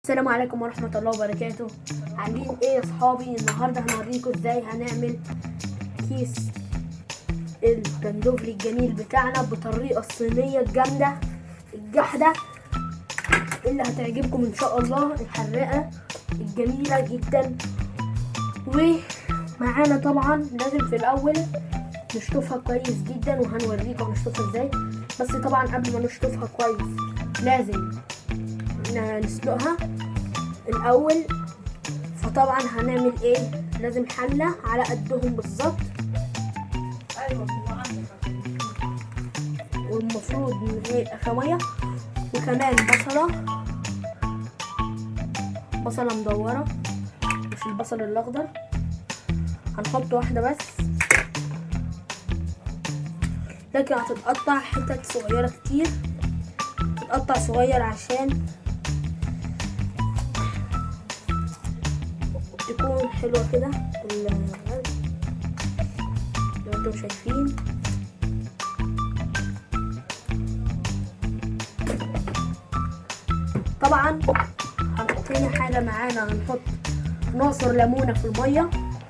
السلام عليكم ورحمة الله وبركاته عاملين ايه يا صحابي النهاردة هنوريكم ازاي هنعمل كيس الجندوفلي الجميل بتاعنا بالطريقة الصينية الجامدة الجحدة اللي هتعجبكم ان شاء الله الحراقة الجميلة جدا ومعانا طبعا لازم في الاول نشطفها كويس جدا وهنوريكم نشطفها ازاي بس طبعا قبل ما نشطفها كويس لازم نسلقها الاول فطبعا هنعمل ايه لازم حله على قدهم بالظبط ايوه هو عندك والمفروض ان هي يبقى فيها ميه وكمان بصله بصله مدوره مش البصل الاخضر هنحط واحده بس لكن هتتقطع حتت صغيره كتير تتقطع صغير عشان تكون حلوة كده ال- لو انتم شايفين طبعا هنحط تاني حاجة معانا هنحط نعصر ليمونة في المية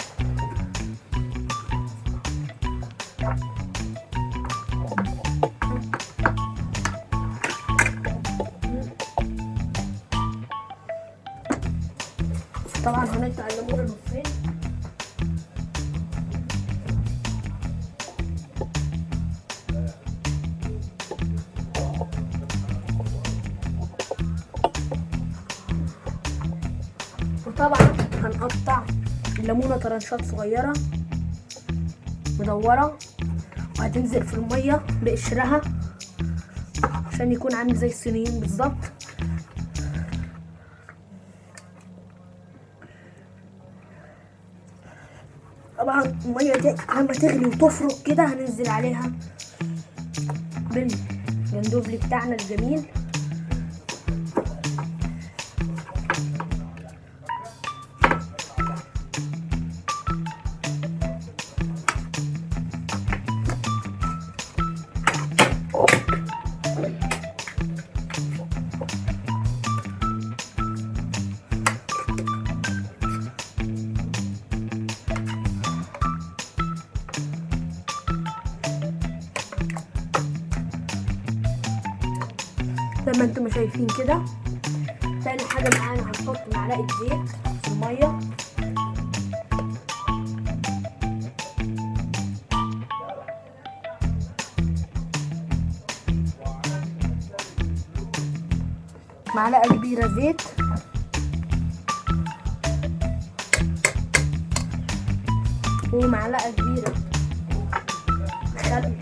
طبعا هنقطع الليمونة نصين وطبعا هنقطع الليمونة طرنشات صغيرة مدورة وهتنزل في المية بقشرها عشان يكون عامل زي الصينيين بالظبط طبعا المية دي لما تغلي وتفرق كده هننزل عليها بالجندوفلي بتاعنا الجميل زي ما انتم شايفين كده تاني حاجة معانا هنحط معلقة زيت في المية معلقة كبيرة زيت ومعلقة كبيرة خل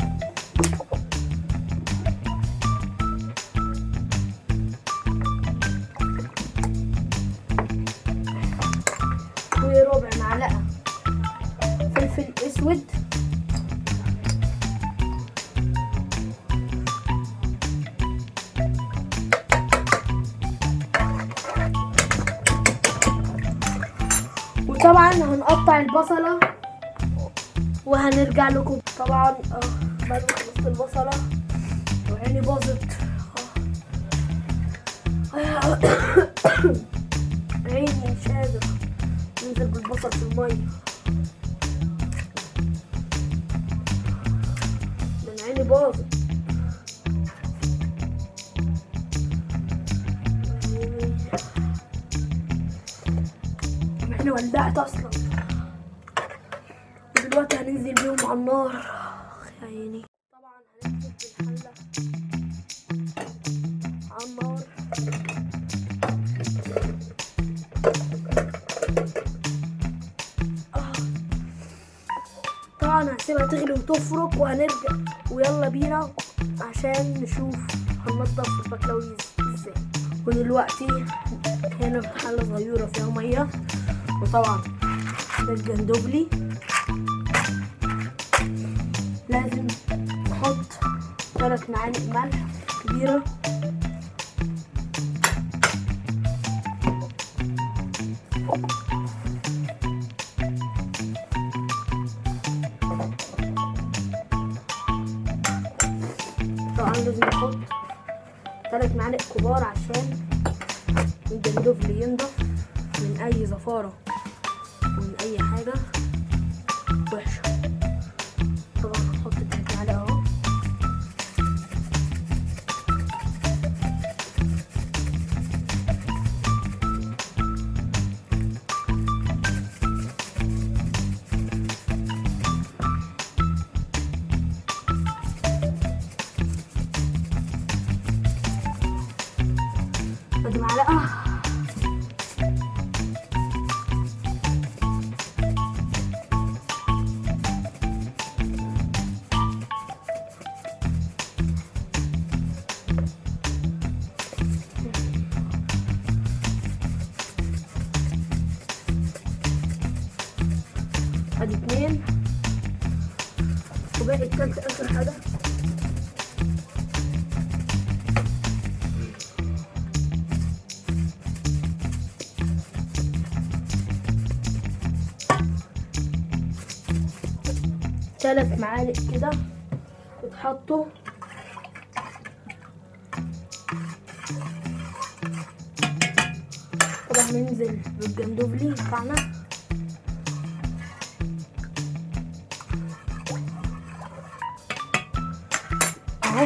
وربع معلقة فلفل اسود وطبعا هنقطع البصلة وهنرجع لكم طبعا اه بعد ما خلصت البصلة وعيني باظت آه. عيني مش قادر ننزل بالبصل في المية من عيني باظت عيني ولعت اصلا دلوقتي هننزل بيهم على النار يا عيني طبعا هننزل بالحلة على النار طبعا هسيبها تغلي وتفرك وهنرجع ويلا بينا عشان نشوف هننضف البكلاويز ازاي ودلوقتي هنا في حلة صغيرة فيها مية وطبعا ده الجندوبلي لازم نحط ثلاث معالق ملح كبيرة طبعا لازم نحط ثلاث معالق كبار عشان الجندفلي ينضف من اي زفارة ومن اي حاجة وحشة طبعا هنحط التلاتة عليه اهو ادي معلقة ادي اتنين وباقي التالتة اخر حاجة ثلاث معالق كده يتحطوا طبعا ننزل بالجندوفلي بتاعنا اهو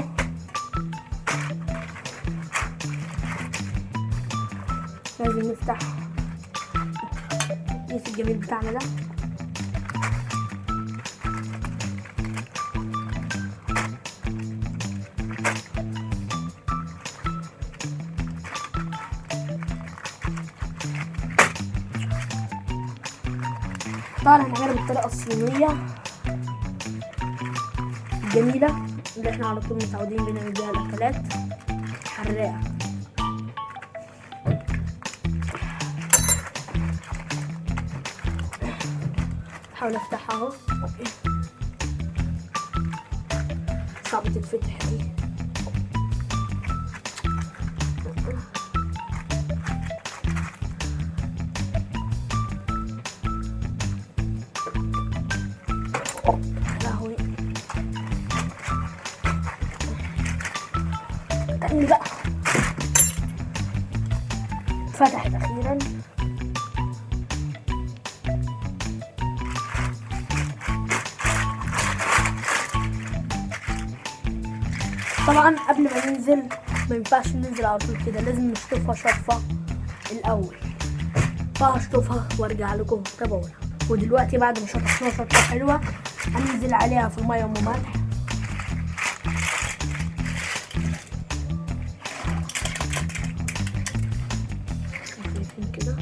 لازم نفتح الكيس الجميل بتاعنا ده طبعا هنعملها بالطريقة الصينية الجميلة اللي احنا على طول متعودين بنعمل بيها الأكلات حراقة حاول افتحها اهو صعب تتفتح دي لهوي تاني بقى فتحت اخيرا طبعا قبل ما ننزل ما ينفعش ننزل على طول كده لازم نشطفها شطفة الأول فهشطفها وارجع لكم تابعونا ودلوقتي بعد ما شطفناها شطفة حلوة هننزل عليها في المية ام ملح خفيفين كده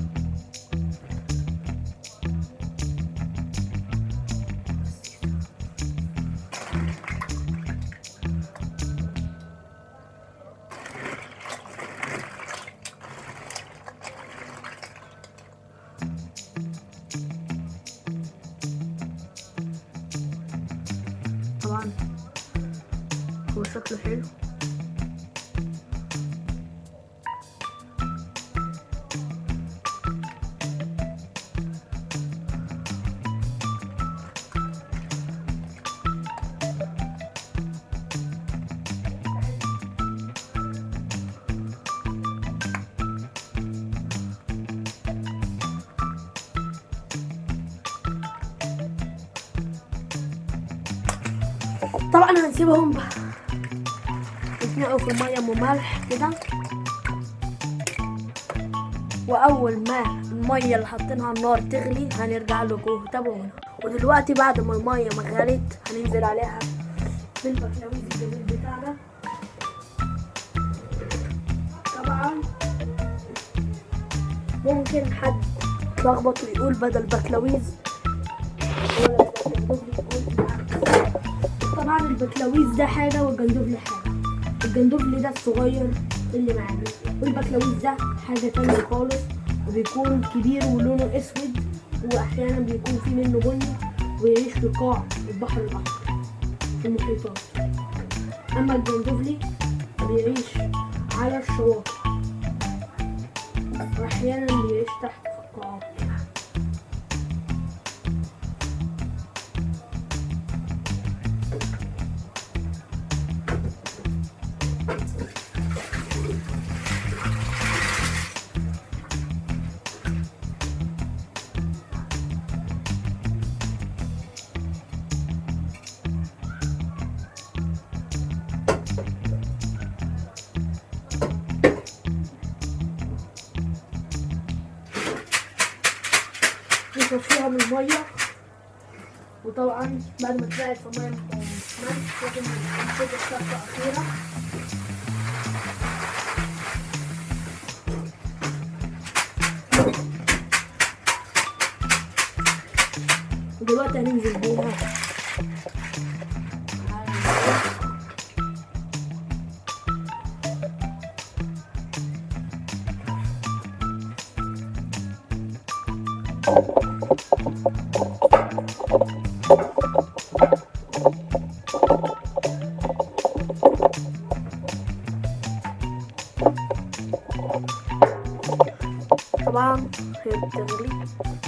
طبعا هو شكله حلو طبعا هنسيبهم يتنقوا في المية ام ملح كده واول ما المية اللي حاطينها على النار تغلي هنرجع لكم تابعونا ودلوقتي بعد ما المية ما غلت هننزل عليها بالبكلاويز الجميل بتاعنا طبعا ممكن حد يتلخبط ويقول بدل بكلاويز ولا طبعا البكلاويز ده حاجة والجندوفلي حاجة الجندوفلي ده الصغير اللي معانا والبكلاويز ده حاجة تانية خالص وبيكون كبير ولونه اسود واحيانا بيكون في منه بني ويعيش في قاع البحر الاحمر في المحيطات اما الجندوفلي بيعيش على الشواطئ واحيانا بيعيش تحت في القاعات نصفيها من المية وطبعا بعد ما تبعد في مية ملح لازم ننفذ الشرطة أخيرة ودلوقتي هننزل بيها طبعا هي بتغلي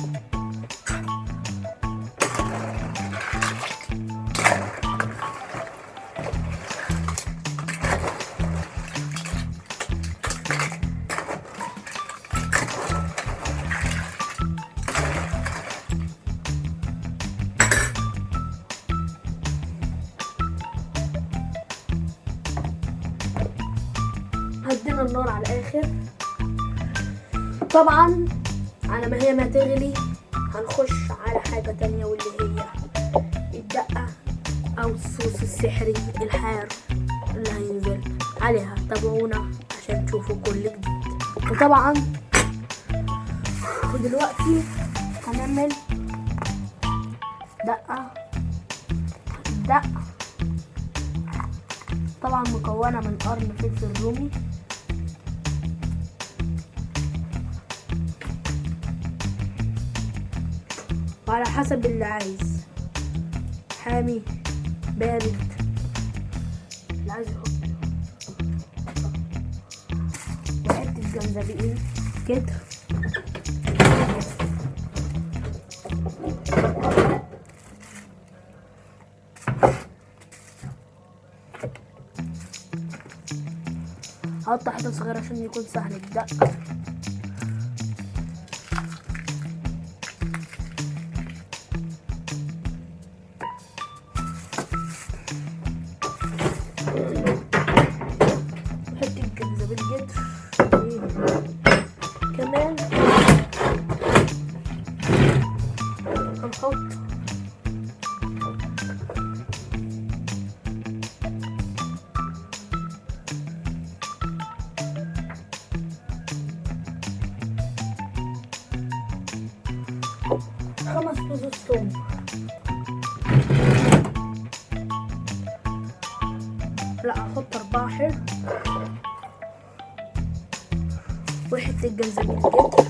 هدينا النار على الاخر طبعا على ما هي ما تغلي هنخش على حاجة تانية واللي هي الدقة أو الصوص السحري الحار اللي هينزل عليها تابعونا عشان تشوفوا كل جديد وطبعا ودلوقتي هنعمل دقة دقة طبعا مكونة من قرن فلفل رومي وعلى حسب اللي عايز حامي بارد اللي عايز يحط وحتة جنزبيل كده هقطع حتة صغيرة عشان يكون سهل الدق حتة جنزبيل جدر كمان هنحط خمس فصوص ثوم لا احط اربعة حلو وحتة جنزبيل جدر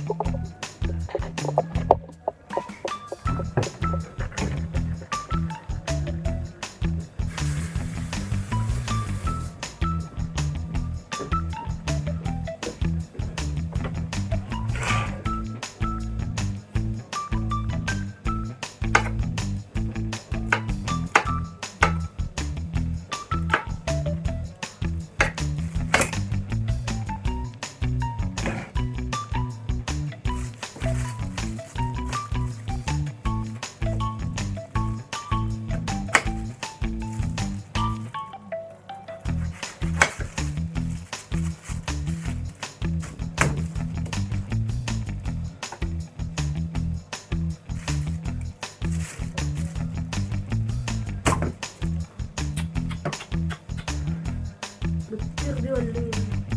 بتطير دي ولا ايه؟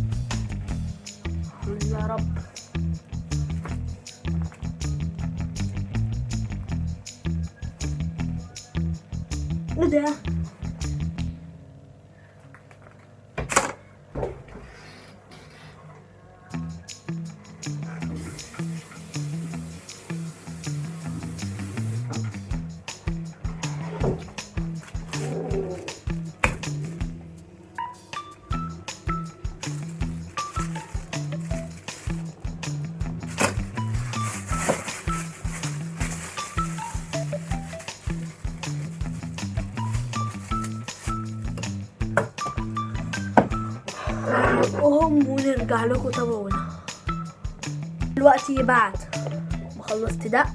يا رب ايه ده؟ وهم ونرجع لكم تابعونا دلوقتي بعد ما خلصت دق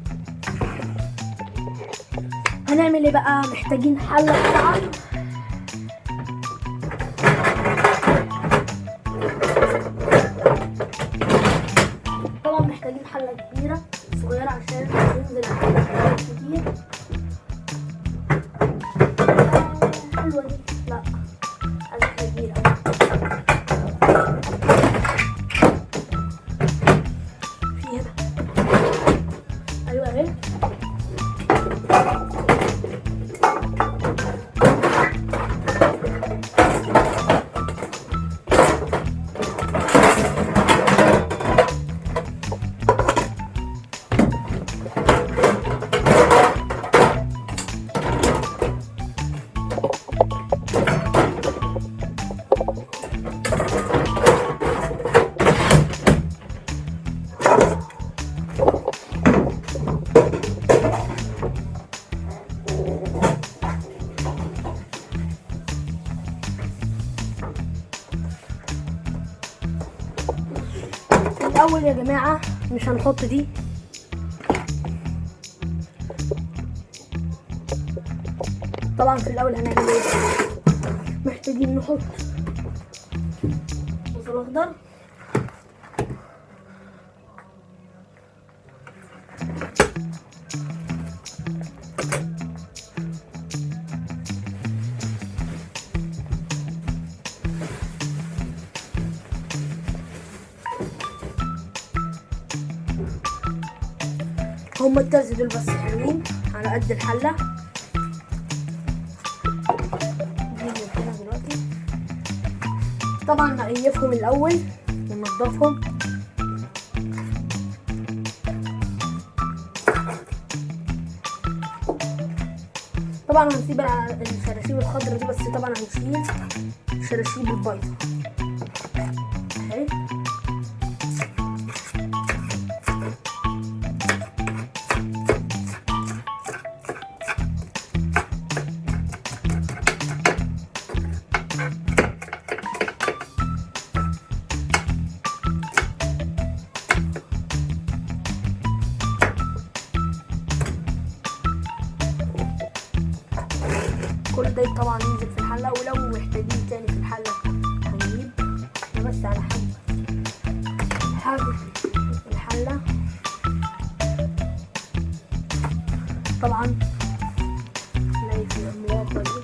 هنعمل ايه بقى محتاجين حلة طبعا طبعا محتاجين حلة كبيرة صغيرة عشان ينزل عليها حاجات كتير آه، حلوة دي لا عايزة حاجة كبيرة في هنا ايوه اهي الاول يا جماعه مش هنحط دي طبعا في الاول هنعمل ايه محتاجين نحط بصل اخضر هما التلاتة دول بس حلوين على قد الحلة دي نحطها دلوقتي طبعا نقيفهم الأول وننضفهم طبعا هنسيب الشراشيب الخضرا دي بس طبعا هنشيل الشراشيب البيضاء اهي كل ده طبعا ينزل في الحلة ولو محتاجين تاني في الحلة هنجيب احنا بس على حاجة حاجة الحلة طبعا نلاقي في العملاقة دي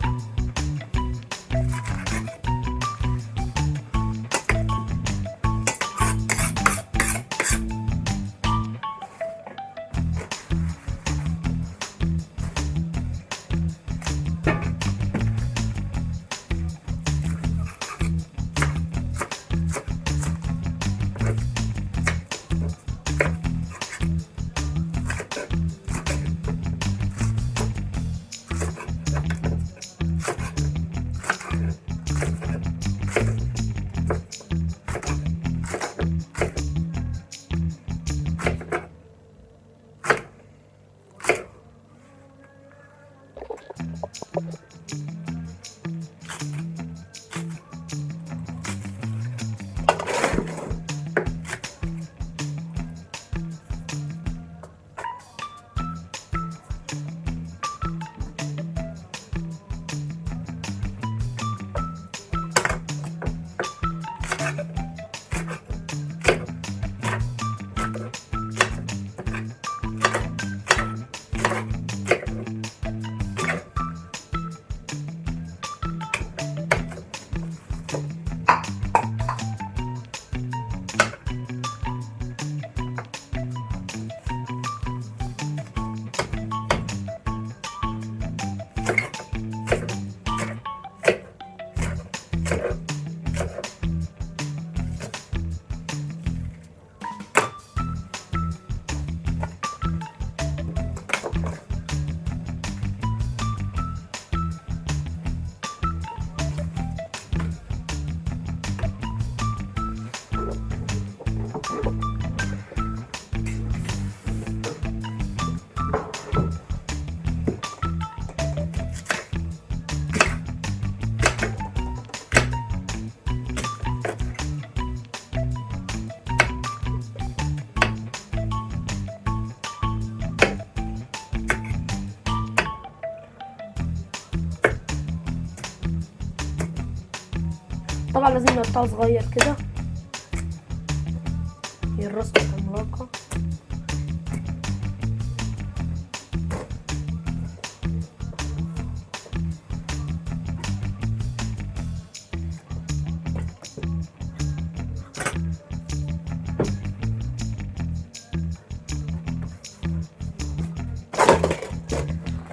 طبعا لازم نقطعه صغير كده هي الراس عملاقة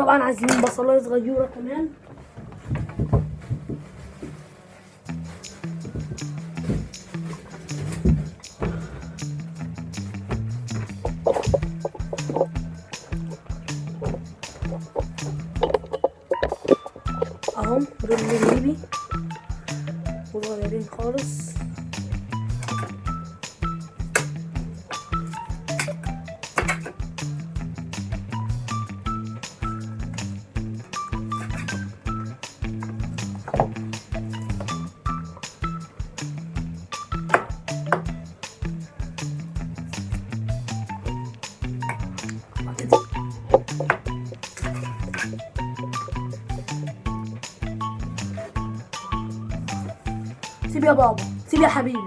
طبعا عايزين بصلايه صغيره كمان اهم دول الليبي وصغيرين خالص سيب يا بابا سيب يا حبيبي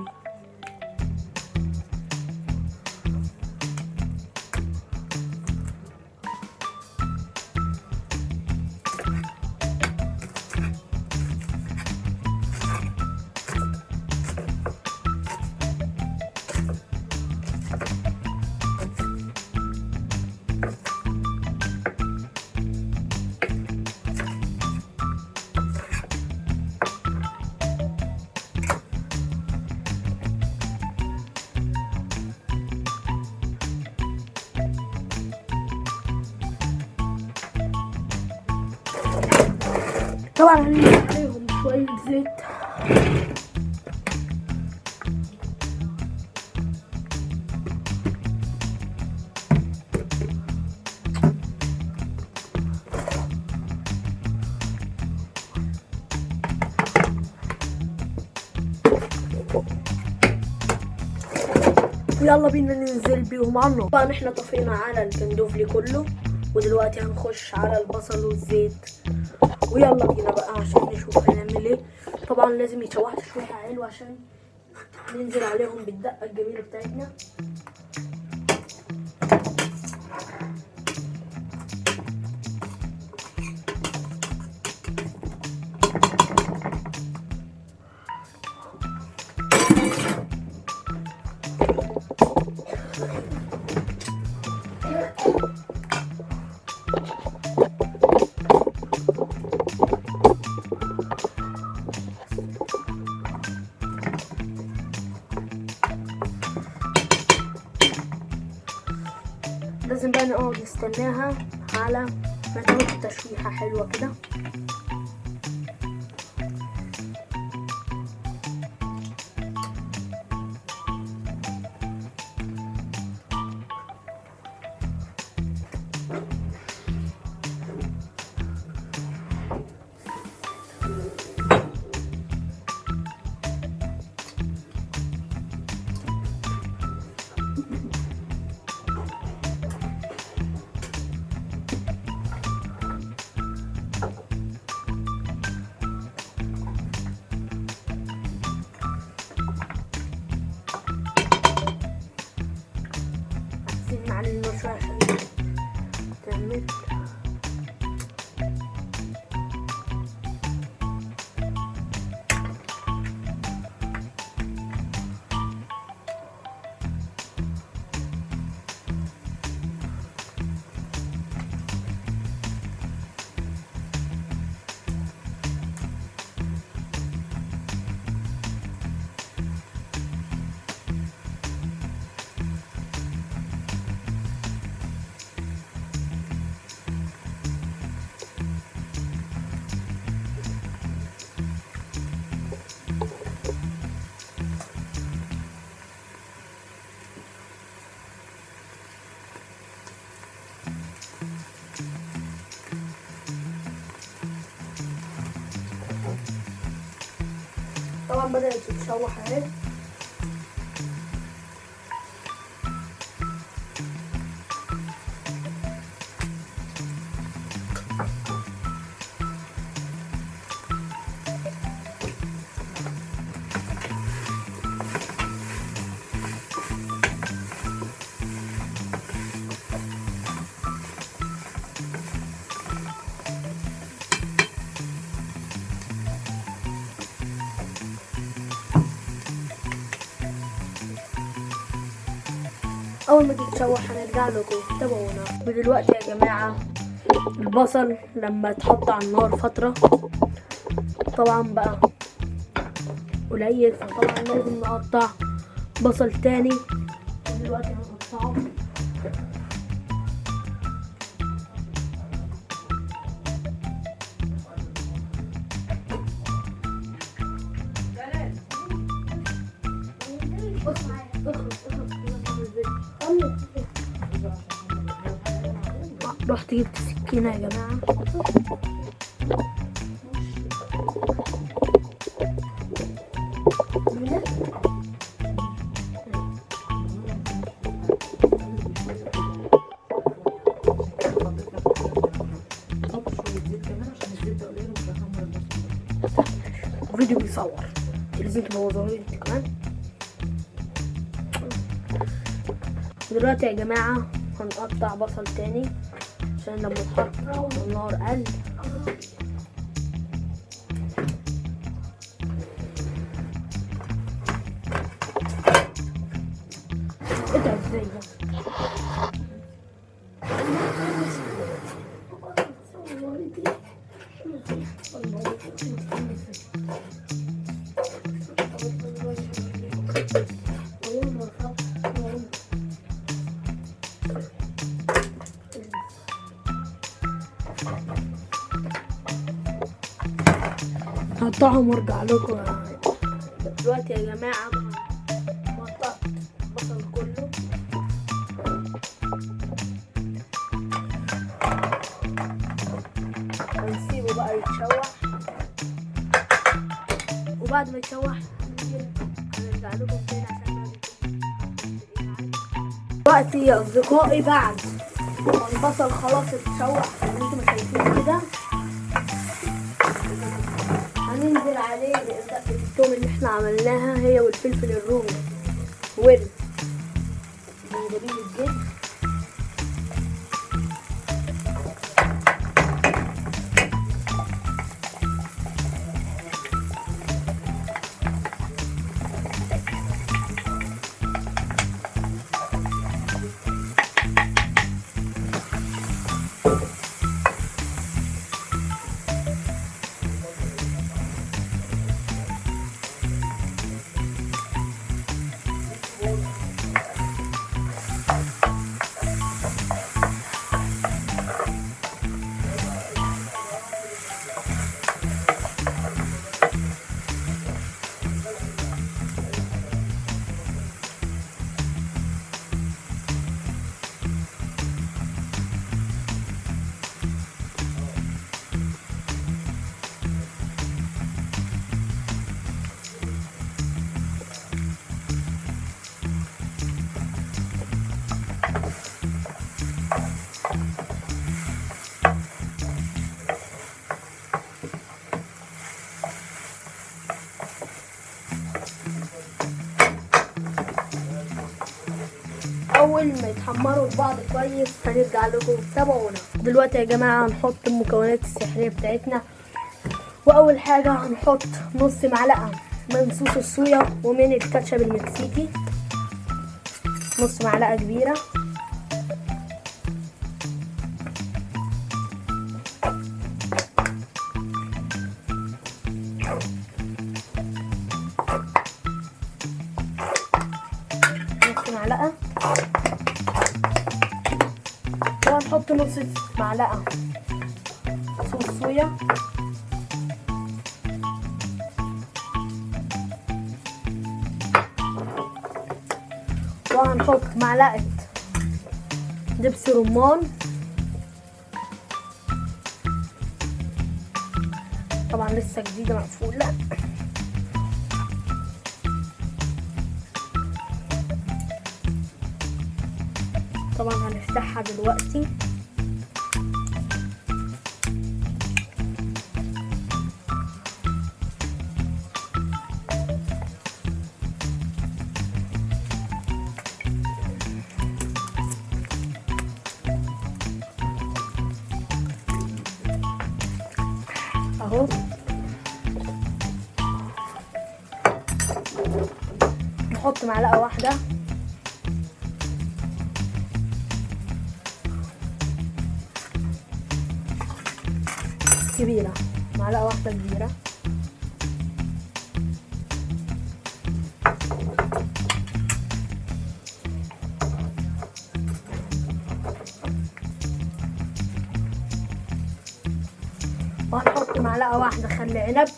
طبعا هننزل عليهم شوية زيت ويلا بينا ننزل بيهم على النار طبعا احنا طفينا على الجندوفلي كله ودلوقتي هنخش على البصل والزيت ويلا بينا بقى عشان نشوف هنعمل ايه طبعا لازم يتشوح تشويحة حلوة عشان ننزل عليهم بالدقة الجميلة بتاعتنا لازم بقى نقعد نستناها على ما تاخد تشويحة حلوة كده عايزين نعلي النار شوية عشان تعمل طبعا بدأت تتشوح اهي اول ما تتشوح هنرجع لكم تابعونا ودلوقتي يا جماعه البصل لما تحط على النار فترة طبعا بقى قليل فطبعا لازم نقطع بصل تاني دلوقتي هنقطعه بص معايا اخرج اخرج رحت جبت سكينة يا جماعة حط شويه زيت كمان عشان الزبده قليله مش هحمر البصل الفيديو بيصور لازم تبوظوه لي انت كمان دلوقتي يا جماعة هنقطع بصل تاني عشان لما تحط النار قل ايه ده ازاي ده؟ هقطعهم وارجع لكم دلوقتي يا جماعة قطعت البصل كله هنسيبه بقى يتشوح وبعد ما يتشوح هنرجع لكم تاني عشان دلوقتي يا أصدقائي بعد ما البصل خلاص اتشوح زي ما انتم شايفين كده هننزل عليه دقة التوم اللي احنا عملناها هي والفلفل الرومي وال جنجبيل الجد اول ما يتحمروا في بعض كويس هنرجع لكم تابعونا دلوقتي يا جماعه هنحط المكونات السحريه بتاعتنا واول حاجه هنحط نص معلقه من صوص الصويا ومن الكاتشب المكسيكي نص معلقه كبيره نص معلقه وهنحط نص معلقه صوص صويا وهنحط معلقه دبس رمان طبعا لسه جديده مقفوله طبعا هنفتحها دلوقتي اهو نحط معلقه واحده كبيرة معلقة واحدة كبيرة وهنحط معلقة واحدة خل عنب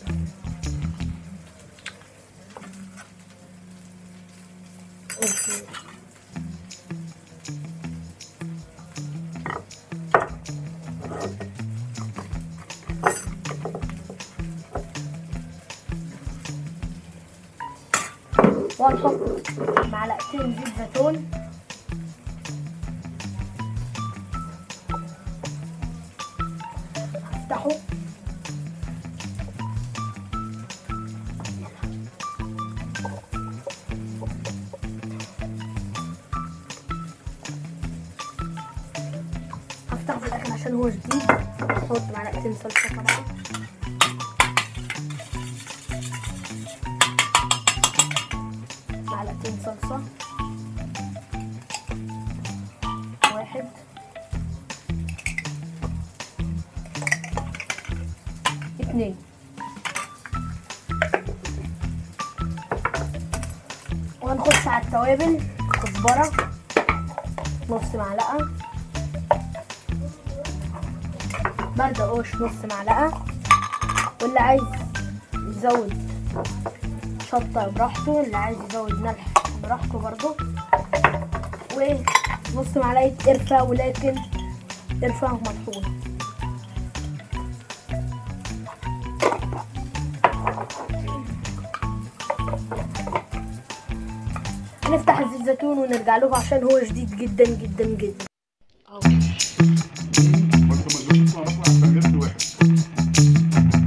أوكي. وهنحط معلقتين زيت زيتون هفتحه هفتحه في الاخر عشان هو جديد هحط معلقتين صلصه طبعا معلقتين صلصه واحد اتنين وهنخش على التوابل كزبرة نص معلقة بردقوش نص معلقة واللي عايز يزود شطة براحته اللي عايز يزود ملح براحته برضه ونص معلقة قرفة ولكن قرفة مطحونة هنفتح الزيت زيتون ونرجع له عشان هو جديد جدا جدا جدا وانت ما تقولش اسمع بطلع عشان جبت واحد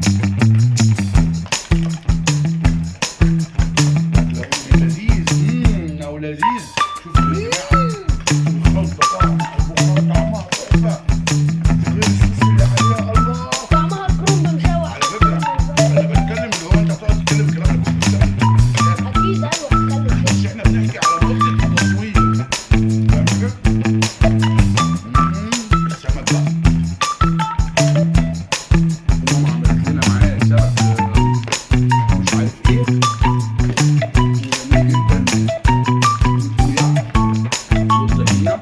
لا، لذيذ امم او لذيذ شوف يا جماعه الخلطه طعمها البخار طعمها تحفه غير الصوص اللي عليها الله طعمها الكرنب مشوح على فكره انا بتكلم اللي هو انت بتقعد تتكلم الكلام ده كله ده اكيد ايوه هتكلم مش احنا بنحكي على نقطه التصوير فاهم كده؟ مم، السمك بقى ماما عملت لنا معاه سمك آه، مش عارف ايه جميل جدا والطحينة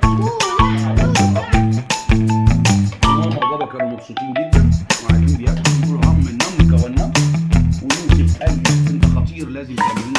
ماما وبابا كانوا مبسوطين جدا وقاعدين بياكلوا بيقولوا هم نم كونا ويوسف قال لي انت خطير لازم تعمل